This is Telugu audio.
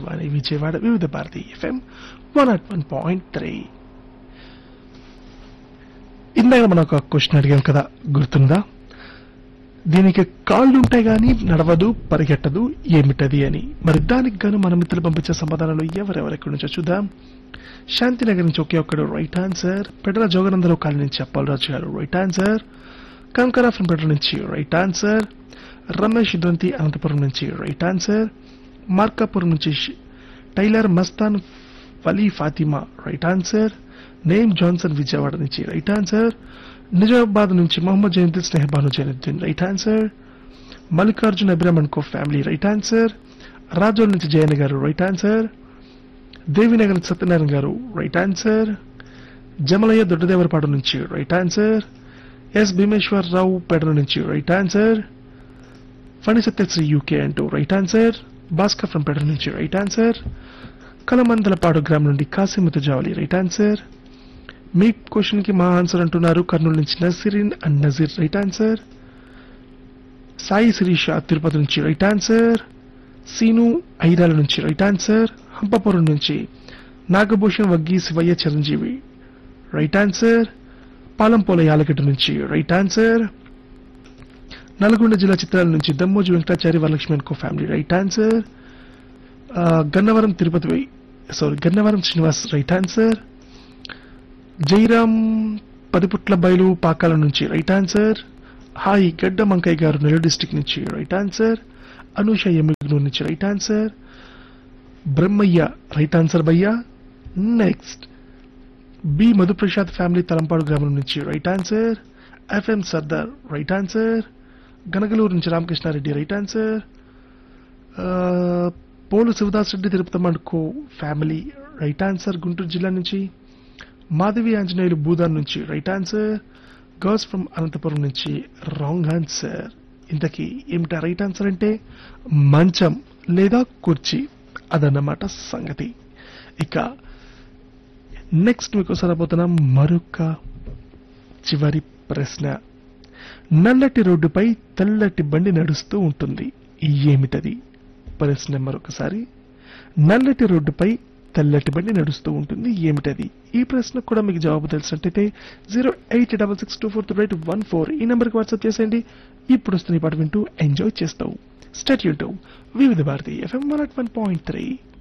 Akashvani Vijayawada Vividh Bharati FM one nought one point three ఇందాక మనం ఒక క్వశ్చన్ అడిగాం కదా గుర్తుందా దీనికి కాళ్ళు ఉంటాయి కానీ నడవదు పరిగెట్టదు ఏమిటది అని మరి దానికి గాను మన మిత్రులు పంపించే సమాధానాలు ఎవరెవరెక్కడి నుంచో చూద్దాం శాంతినగర్ నుంచి ఒకే ఒక్కడు right answer Pedala Joganandarao colony నుంచి Appalaraju garu right answer Kankara from Pedala నుంచి రైట్ ఆన్సర్ రమేష్ దొంతి అనంతపురం నుంచి రైట్ ఆన్సర్ మార్కాపురం నుంచి ష్- tailor Mastan Vali Fatima right answer name Johnson Vijayawada నుంచి రైట్ ఆన్సర్ నిజామాబాద్ నుంచి Mohammad Jayanthi Snehabanu Zainuddin right answer Mallikarjun Abhiraman co family right answer Razole నుంచి జయన్ గారు రైట్ ఆన్సర్ దేవినగర్ నుంచి సత్యనారాయణ గారు రైట్ ఆన్సర్ జమలయ్య దొడ్డదేవరపాడు నుంచి right answer S Bhimeshwar Rao Pedala నుంచి right answer Phani Satyasri UK అంటూ right answer Bhaskar from Pedala నుంచి రైట్ ఆన్సర్ కలమందలపాడు గ్రామం నుండి కాసిమత జావలి రైట్ ఆన్సర్ మీ క్వశ్చన్ కి మా ఆన్సర్ అంటున్నారు కర్నూలు నుంచి Nasreen and Nazir right answer Sai Sirisha Tirupati నుంచి రైట్ ఆన్సర్ సీను ఐరాల నుంచి రైట్ ఆన్సర్ హంపపురం నుంచి నాగభూషణ్ వగ్గి శివయ్య చిరంజీవి రైట్ ఆన్సర్ పాలంపోల యాలగడ్డ నుంచి రైట్ ఆన్సర్ నల్గొండ జిల్లా చిత్రాల నుంచి Dammoju Venkatachari Varalakshmi co family right answer ఆ, గన్నవరం తిరుపతి వై- sorry Gannavaram Srinivas right answer Jairam Padiputla బయలు పాకాల నుంచి రైట్ ఆన్సర్ హాయ్ గడ్డ మంకయ్య గారు నెల్లూరు డిస్టిక్ నుంచి రైట్ ఆన్సర్ అనూష ఎమ్మిగ్నూర్ నుంచి right answer Brahmayya right answer భయ్యా next B Madhuprasad family Talampadu గ్రామం నుంచి right answer FM Sardar right answer Ganagaluru నుంచి రామకృష్ణారెడ్డి రైట్ ఆన్సర్ ఆ, Polu Sivadas Reddy Tirupati co family right answer Guntur జిల్లా నుంచి మాధవి ఆంజనేయులు భూదాన్ నుంచి right answer girls from Anantapuram నుంచి రాంగ్ ఆన్సర్ ఇంతకీ ఏమిటా రైట్ ఆన్సర్ అంటే మంచం లేదా కుర్చీ అదన్నమాట సంగతి ఇక నెక్స్ట్ మీకు సరబోతున్న మరొక చివరి ప్రశ్న నల్లటి రోడ్డుపై తెల్లటి బండి నడుస్తూ ఉంటుంది ఏమిటది ప్రశ్న మరొకసారి నల్లటి రోడ్డుపై తెల్లటి బండి నడుస్తూ ఉంటుంది ఏమిటది ఈ ప్రశ్నకు కూడా మీకు జవాబు తెలిసినట్టయితే zero eight double six two four three one four ఈ నెంబర్కి వాట్సాప్ చేసేయండి ఇప్పుడు వస్తున్న ఈ పాట వింటూ ఎంజాయ్ చేస్తావు state YouTube Vividh Bharati FM one point three